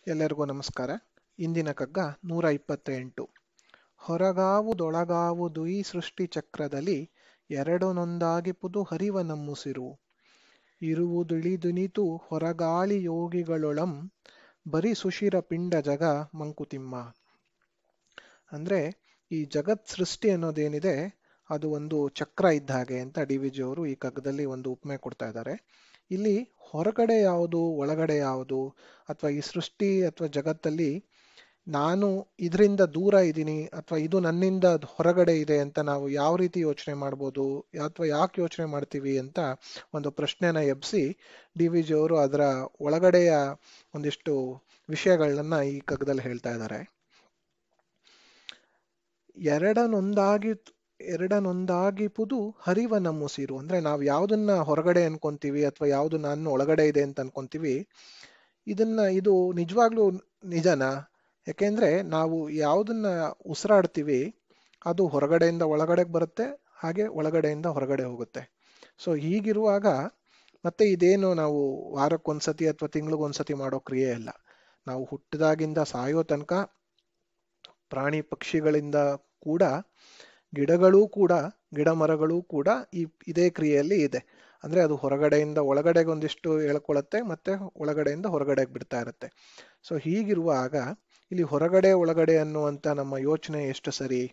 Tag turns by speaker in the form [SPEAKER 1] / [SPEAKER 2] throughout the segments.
[SPEAKER 1] ಎಲ್ಲರಿಗೂ ನಮಸ್ಕಾರ ಇಂದಿನ ಕಗ್ಗ ನೂರ ಇಪ್ಪತ್ತೆಂಟು ಹೊರಗಾವುದೊಳಗಾವುದು ಈ ಸೃಷ್ಟಿ ಚಕ್ರದಲ್ಲಿ ಎರಡು ನೊಂದಾಗಿಪುದು ಹರಿವ ನಮ್ಮುಸಿರು ಇರುವುದಿಳಿದುನಿತು ಹೊರಗಾಳಿ ಯೋಗಿಗಳೊಳಂ ಬರಿ ಸುಶಿರ ಪಿಂಡ ಜಗ ಮಂಕುತಿಮ್ಮ ಅಂದ್ರೆ ಈ ಜಗತ್ ಸೃಷ್ಟಿ ಅನ್ನೋದೇನಿದೆ ಅದು ಒಂದು ಚಕ್ರ ಇದ್ದ ಹಾಗೆ ಅಂತ ಡಿ ವಿ ಜಿ ಅವರು ಈ ಕಗ್ಗದಲ್ಲಿ ಒಂದು ಉಪಮೆ ಕೊಡ್ತಾ ಇದ್ದಾರೆ ಇಲ್ಲಿ ಹೊರಗಡೆ ಯಾವುದು ಒಳಗಡೆ ಯಾವುದು ಅಥವಾ ಈ ಸೃಷ್ಟಿ ಅಥವಾ ಜಗತ್ತಲ್ಲಿ ನಾನು ಇದರಿಂದ ದೂರ ಇದ್ದೀನಿ ಅಥವಾ ಇದು ನನ್ನಿಂದ ಹೊರಗಡೆ ಇದೆ ಅಂತ ನಾವು ಯಾವ ರೀತಿ ಯೋಚನೆ ಮಾಡ್ಬೋದು ಅಥವಾ ಯಾಕೆ ಯೋಚನೆ ಮಾಡ್ತೀವಿ ಅಂತ ಒಂದು ಪ್ರಶ್ನೆನ ಎಬ್ಸಿ ಡಿ ವಿ ಜಿ ಅವರು ಅದರ ಒಳಗಡೆಯ ಒಂದಿಷ್ಟು ವಿಷಯಗಳನ್ನ ಈ ಕಗ್ಗದಲ್ಲಿ ಹೇಳ್ತಾ ಇದ್ದಾರೆ ಎರಡನೊಂದಾಗಿ ಎರಡನೊಂದಾಗಿಪುದು ಹರಿವ ನಮ್ಮುಸಿರು ಅಂದ್ರೆ ನಾವು ಯಾವ್ದನ್ನ ಹೊರಗಡೆ ಅನ್ಕೊಂತೀವಿ ಅಥವಾ ಯಾವ್ದು ನಾನು ಒಳಗಡೆ ಇದೆ ಅಂತ ಅನ್ಕೊಂತೀವಿ ಇದನ್ನ ಇದು ನಿಜವಾಗ್ಲೂ ನಿಜನಾ ಯಾಕೆಂದ್ರೆ ನಾವು ಯಾವ್ದನ್ನ ಉಸಿರಾಡ್ತೀವಿ ಅದು ಹೊರಗಡೆಯಿಂದ ಒಳಗಡೆಗೆ ಬರುತ್ತೆ ಹಾಗೆ ಒಳಗಡೆಯಿಂದ ಹೊರಗಡೆ ಹೋಗುತ್ತೆ ಸೊ ಹೀಗಿರುವಾಗ ಮತ್ತೆ ಇದೇನು ನಾವು ವಾರಕ್ಕೊಂದ್ಸತಿ ಅಥವಾ ತಿಂಗಳಿಗೊಂದ್ಸತಿ ಮಾಡೋ ಕ್ರಿಯೆ ಅಲ್ಲ ನಾವು ಹುಟ್ಟಿದಾಗಿಂದ ಸಾಯೋ ತನಕ ಪ್ರಾಣಿ ಪಕ್ಷಿಗಳಿಂದ ಕೂಡ ಗಿಡಗಳೂ ಕೂಡ ಗಿಡ ಮರಗಳೂ ಕೂಡ ಈ ಇದೇ ಕ್ರಿಯೆಯಲ್ಲಿ ಇದೆ ಅಂದ್ರೆ ಅದು ಹೊರಗಡೆಯಿಂದ ಒಳಗಡೆಗೆ ಒಂದಿಷ್ಟು ಹೇಳ್ಕೊಳತ್ತೆ ಮತ್ತೆ ಒಳಗಡೆಯಿಂದ ಹೊರಗಡೆಗೆ ಬಿಡ್ತಾ ಇರುತ್ತೆ ಸೊ ಹೀಗಿರುವಾಗ ಇಲ್ಲಿ ಹೊರಗಡೆ ಒಳಗಡೆ ಅನ್ನುವಂತ ನಮ್ಮ ಯೋಚನೆ ಎಷ್ಟು ಸರಿ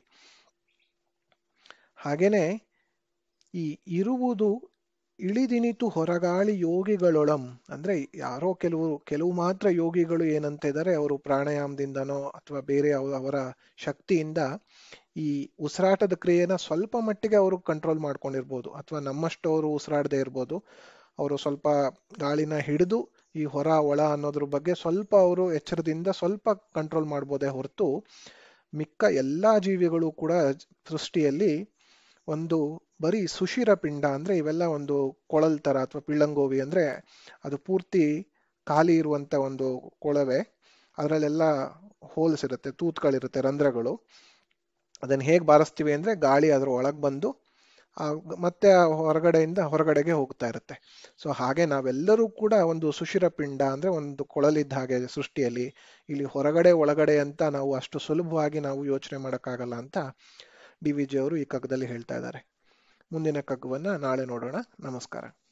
[SPEAKER 1] ಹಾಗೇನೆ ಈ ಇರುವುದು ಇಳಿದಿನಿತು ಹೊರಗಾಳಿ ಯೋಗಿಗಳೊಳಂ ಅಂದ್ರೆ ಯಾರೋ ಕೆಲವು ಕೆಲವು ಮಾತ್ರ ಯೋಗಿಗಳು ಏನಂತ ಇದ್ದಾರೆ ಅವರು ಪ್ರಾಣಾಯಾಮದಿಂದನೋ ಅಥವಾ ಬೇರೆ ಅವರ ಶಕ್ತಿಯಿಂದ ಈ ಉಸಿರಾಟದ ಕ್ರಿಯೆನ ಸ್ವಲ್ಪ ಮಟ್ಟಿಗೆ ಅವರು ಕಂಟ್ರೋಲ್ ಮಾಡ್ಕೊಂಡಿರ್ಬೋದು ಅಥವಾ ನಮ್ಮಷ್ಟು ಅವರು ಉಸಿರಾಡದೆ ಇರ್ಬೋದು ಅವರು ಸ್ವಲ್ಪ ಗಾಳಿನ ಹಿಡಿದು ಈ ಹೊರ ಒಳ ಅನ್ನೋದ್ರ ಬಗ್ಗೆ ಸ್ವಲ್ಪ ಅವರು ಎಚ್ಚರದಿಂದ ಸ್ವಲ್ಪ ಕಂಟ್ರೋಲ್ ಮಾಡ್ಬೋದೇ ಹೊರತು ಮಿಕ್ಕ ಎಲ್ಲಾ ಜೀವಿಗಳು ಕೂಡ ಸೃಷ್ಟಿಯಲ್ಲಿ ಒಂದು ಬರೀ ಸುಶಿರ ಪಿಂಡ ಅಂದ್ರೆ ಇವೆಲ್ಲ ಒಂದು ಕೊಳಲ್ ತರ ಅಥವಾ ಪಿಳ್ಳಂಗೋವಿ ಅಂದ್ರೆ ಅದು ಪೂರ್ತಿ ಖಾಲಿ ಇರುವಂತ ಒಂದು ಕೊಳವೆ ಅದರಲ್ಲೆಲ್ಲ ಹೋಲ್ಸ್ ಇರುತ್ತೆ ತೂತ್ಗಳಿರುತ್ತೆ ರಂಧ್ರಗಳು ಅದನ್ನ ಹೇಗೆ ಬಾರಿಸ್ತೀವಿ ಅಂದ್ರೆ ಗಾಳಿ ಅದ್ರ ಒಳಗೆ ಬಂದು ಮತ್ತೆ ಹೊರಗಡೆಯಿಂದ ಹೊರಗಡೆಗೆ ಹೋಗ್ತಾ ಇರುತ್ತೆ ಸೊ ಹಾಗೆ ನಾವೆಲ್ಲರೂ ಕೂಡ ಒಂದು ಸುಶಿರ ಪಿಂಡ ಅಂದ್ರೆ ಒಂದು ಕೊಳಲಿದ್ದ ಹಾಗೆ ಸೃಷ್ಟಿಯಲ್ಲಿ ಇಲ್ಲಿ ಹೊರಗಡೆ ಒಳಗಡೆ ಅಂತ ನಾವು ಅಷ್ಟು ಸುಲಭವಾಗಿ ನಾವು ಯೋಚನೆ ಮಾಡೋಕ್ಕಾಗಲ್ಲ ಅಂತ ಡಿ ವಿ ಜಿ ಅವರು ಈ ಕಗ್ಗದಲ್ಲಿ ಹೇಳ್ತಾ ಇದ್ದಾರೆ ಮುಂದಿನ ಕಗ್ಗವನ್ನ ನಾಳೆ ನೋಡೋಣ ನಮಸ್ಕಾರ